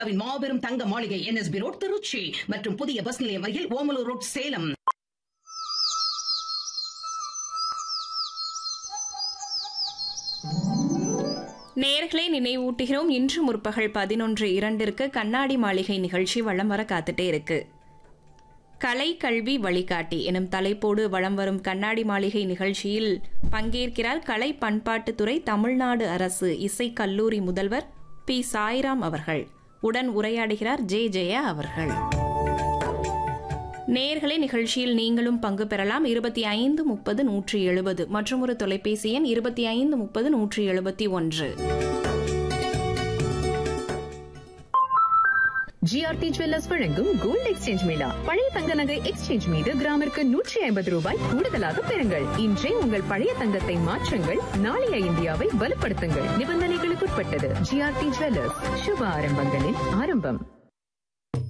மாபெரும் தங்க மாளிகை என்எஸ்பி ரோட் திருச்சி மற்றும் புதிய பஸ் நிலையம் அருகில் ஓமலூர் ரோட் சேலம் நேர்களை நினைவூட்டுகிறோம் இன்று முற்பகல் பதினொன்று இரண்டிற்கு கண்ணாடி மாளிகை நிகழ்ச்சி வலம் வர காத்துட்டே இருக்கு கலை கல்வி வழிகாட்டி எனும் தலைப்போடு வலம் வரும் கண்ணாடி மாளிகை நிகழ்ச்சியில் பங்கேற்கிறார் கலை பண்பாட்டுத்துறை தமிழ்நாடு அரசு இசைக் கல்லூரி முதல்வர் பி சாய்ராம் அவர்கள் உடன் உரையாடுகிறார் ஜே ஜெயா அவர்கள் நேர்களை நிகழ்ச்சியில் நீங்களும் பங்கு பெறலாம் இருபத்தி ஐந்து முப்பது நூற்றி எழுபது மற்றும் ஒரு தொலைபேசி எண் இருபத்தி ஐந்து முப்பது நூற்றி எழுபத்தி ஒன்று ஜிஆர்டி ஜுவல்லர்ஸ் வழங்கும் கோல்ட் எக்ஸ்சேஞ்ச் மேளா பழைய தங்க நகை எக்ஸ்சேஞ்ச் மீது கிராமிற்கு நூற்றி ஐம்பது ரூபாய் கூடுதலாக பெறுங்கள் இன்றே உங்கள் பழைய தங்கத்தை மாற்றுங்கள் நாளைய இந்தியாவை வலுப்படுத்துங்கள் நிபந்தனைகளுக்குட்பட்டது ஜிஆர்டி ஜுவல்லர்ஸ் சுப ஆரம்பங்களின் ஆரம்பம்